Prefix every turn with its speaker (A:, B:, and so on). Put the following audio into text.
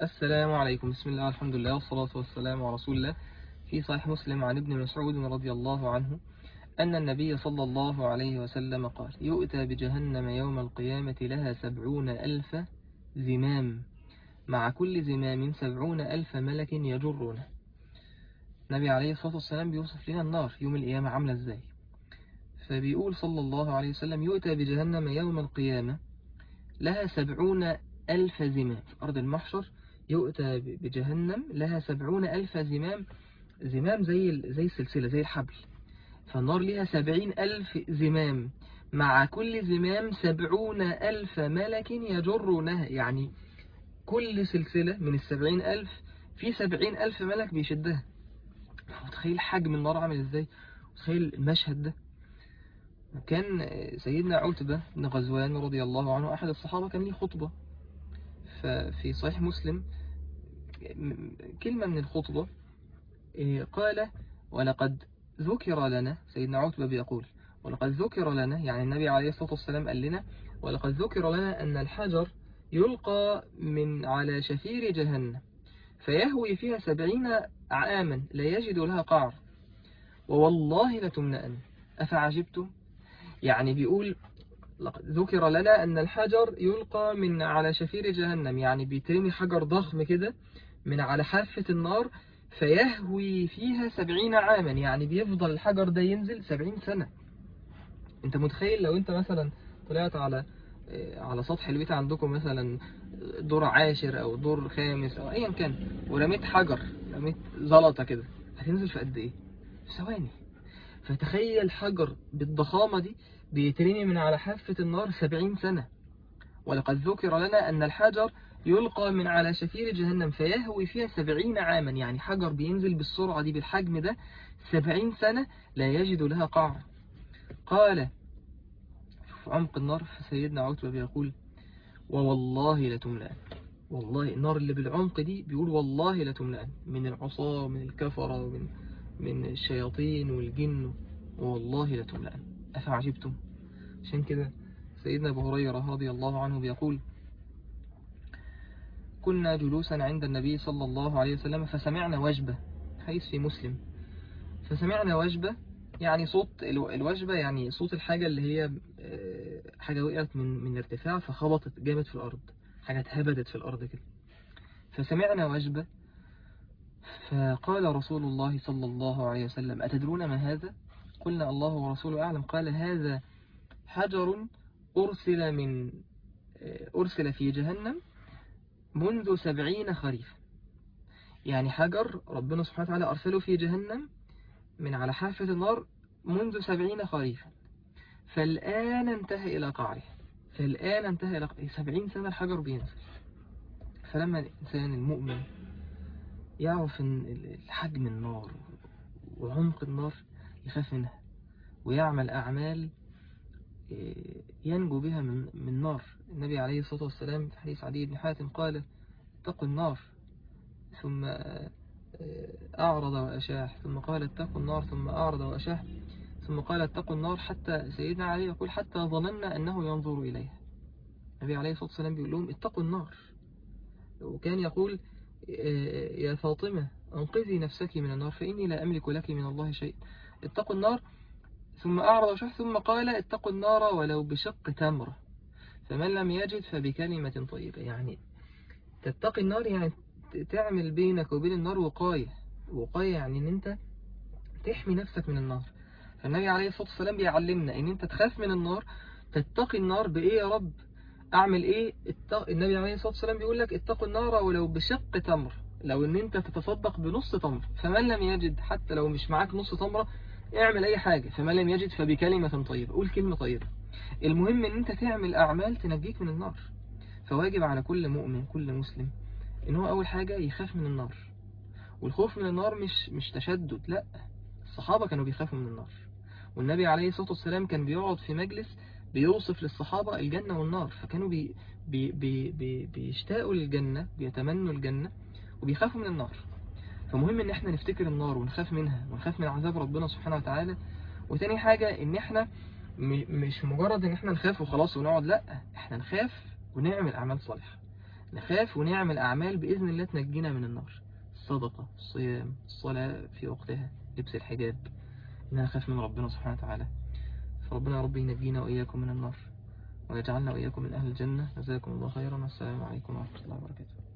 A: السلام عليكم بسم الله والحمد لله والصلاة والسلام على رسول الله في صحيح مسلم عن ابن مسعود رضي الله عنه أن النبي صلى الله عليه وسلم قال يؤتى بجهنم يوم القيامة لها سبعون ألف زمام مع كل زمام سبعون ألف ملك يجرونه النبي عليه الصلاة والسلام بيوصف لنا النار يوم القيامة عاملة ازاي فبيقول صلى الله عليه وسلم يؤتى بجهنم يوم القيامة لها سبعون ألف زمام في أرض المحشر يؤتى بجهنم لها سبعون ألف زمام زمام زي زي السلسلة زي الحبل فالنار لها سبعين ألف زمام مع كل زمام سبعون ألف ملك يجرونها يعني كل سلسلة من السبعين ألف في سبعين ألف ملك بيشدها متخيل حجم النار عامل ازاي متخيل المشهد ده كان سيدنا عتبة بن غزوان رضي الله عنه أحد الصحابة كان ليه خطبة ففي صحيح مسلم كلمة من الخطبة قال ولقد ذكر لنا سيدنا عتبة بيقول ولقد ذكر لنا يعني النبي عليه الصلاة والسلام قال لنا ولقد ذكر لنا أن الحجر يلقى من على شفير جهنم فيهوي فيها سبعين عاما لا يجد لها قعر ووالله لتمنأن أفعجبتم يعني بيقول ذكر لنا أن الحجر يلقى من على شفير جهنم يعني بيترمي حجر ضخم كده من على حافة النار فيهوي فيها سبعين عاما يعني بيفضل الحجر ده ينزل سبعين سنة انت متخيل لو انت مثلا طلعت على على سطح البيت عندكم مثلا دور عاشر او دور خامس او ايا كان ورميت حجر رميت زلطة كده هتنزل في قد ايه في ثواني فتخيل حجر بالضخامة دي بيترمي من على حافة النار سبعين سنة ولقد ذكر لنا أن الحجر يلقى من على شفير جهنم فيهوي فيها سبعين عاما يعني حجر بينزل بالسرعة دي بالحجم ده سبعين سنة لا يجد لها قعر قال في عمق النار فسيدنا عتبة بيقول ووالله لتملأن والله النار اللي بالعمق دي بيقول والله لتملأن من العصاة ومن الكفرة ومن من الشياطين والجن والله لتملأن أفعجبتم عشان كده سيدنا أبو هريرة رضي الله عنه بيقول كنا جلوسا عند النبي صلى الله عليه وسلم فسمعنا وجبة حيث في مسلم فسمعنا وجبة يعني صوت الوجبة يعني صوت الحاجة اللي هي حاجة وقعت من من ارتفاع فخبطت جامد في الأرض حاجة اتهبدت في الأرض كده فسمعنا وجبة فقال رسول الله صلى الله عليه وسلم أتدرون ما هذا قلنا الله ورسوله أعلم قال هذا حجر أرسل من أرسل في جهنم منذ سبعين خريفا يعني حجر ربنا سبحانه وتعالى أرسله في جهنم من على حافة النار منذ سبعين خريفا فالآن انتهى إلى قعره فالآن انتهى إلى قعره سبعين سنة الحجر بينزل فلما الإنسان المؤمن يعرف ان حجم النار وعمق النار يخاف منها ويعمل أعمال ينجو بها من من نار النبي عليه الصلاة والسلام في حديث عدي بن حاتم قال اتقوا النار ثم أعرض وأشاح ثم قال اتقوا النار ثم أعرض وأشاح ثم قال اتقوا النار حتى سيدنا علي يقول حتى ظننا أنه ينظر إليها النبي عليه الصلاة والسلام بيقول لهم اتقوا النار وكان يقول يا فاطمة أنقذي نفسك من النار فإني لا أملك لك من الله شيء اتقوا النار ثم أعرض وشح ثم قال اتقوا النار ولو بشق تمرة فمن لم يجد فبكلمة طيبة يعني تتقي النار يعني تعمل بينك وبين النار وقاية وقاية يعني ان انت تحمي نفسك من النار فالنبي عليه الصلاة والسلام بيعلمنا ان انت تخاف من النار تتقي النار بايه يا رب اعمل ايه التق... النبي عليه الصلاة والسلام بيقول لك اتقوا النار ولو بشق تمر لو ان انت تتصدق بنص تمر فمن لم يجد حتى لو مش معاك نص تمرة اعمل اي حاجة فمن لم يجد فبكلمة طيبة قول كلمة طيبة المهم ان انت تعمل اعمال تنجيك من النار فواجب على كل مؤمن كل مسلم ان هو اول حاجة يخاف من النار والخوف من النار مش مش تشدد لا الصحابة كانوا بيخافوا من النار والنبي عليه الصلاة والسلام كان بيقعد في مجلس بيوصف للصحابة الجنة والنار فكانوا بي بي بي بي بيشتاقوا للجنة بيتمنوا الجنة وبيخافوا من النار فمهم ان احنا نفتكر النار ونخاف منها ونخاف من عذاب ربنا سبحانه وتعالى وتاني حاجة ان احنا مش مجرد ان احنا نخاف وخلاص ونقعد لا احنا نخاف ونعمل اعمال صالحة نخاف ونعمل أعمال بإذن الله تنجينا من النار الصدقة الصيام الصلاة في وقتها لبس الحجاب إن أنا أخاف من ربنا سبحانه وتعالى فربنا يا رب ينجينا وإياكم من النار ويجعلنا وإياكم من أهل الجنة جزاكم الله خيرا والسلام عليكم ورحمة الله وبركاته